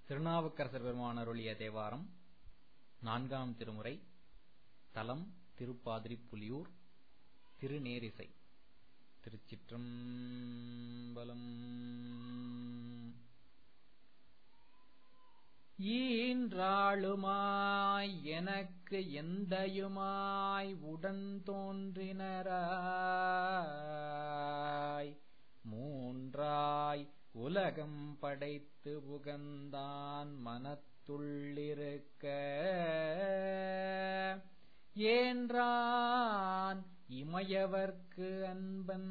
திருநாவுக்கரசர் பெருமான் அருளிய தேவாரம் நான்காம் திருமுறை தலம் திருப்பாதிரிப்புலியூர் திருநேரிசை திருச்சிற்றம்பலம் ஈன்றாளுமாய் எனக்கு எந்தையுமாய் உடன் தோன்றினராய் மூன்றாய் உலகம் படைத்து உகந்தான் மனத்துள்ளிருக்க ஏன்றான் இமையவர்க்கு அன்பன்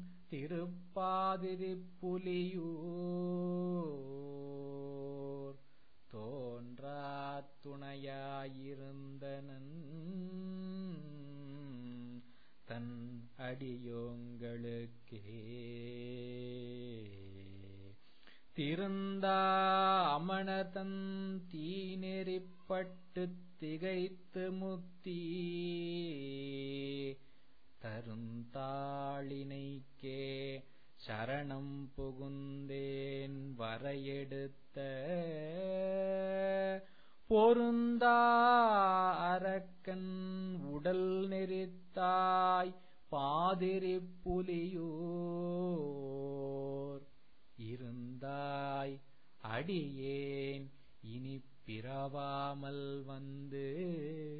திருப்பாதிரிப்புலியூர் தோன்றா துணையாயிருந்தனன் தன் அடியோங்களுக்கே திருந்தா அமணதன் தீநெறிப்பட்டு திகைத்து முக்தி தருந்தாளினைக்கே சரணம் புகுந்தேன் வரையெடுத்த பொருந்தா அரக்கன் உடல் நெறித்தாய் பாதிரி புலியூர் இருந்தாய் அடியேன் இனி பிறவாமல் வந்து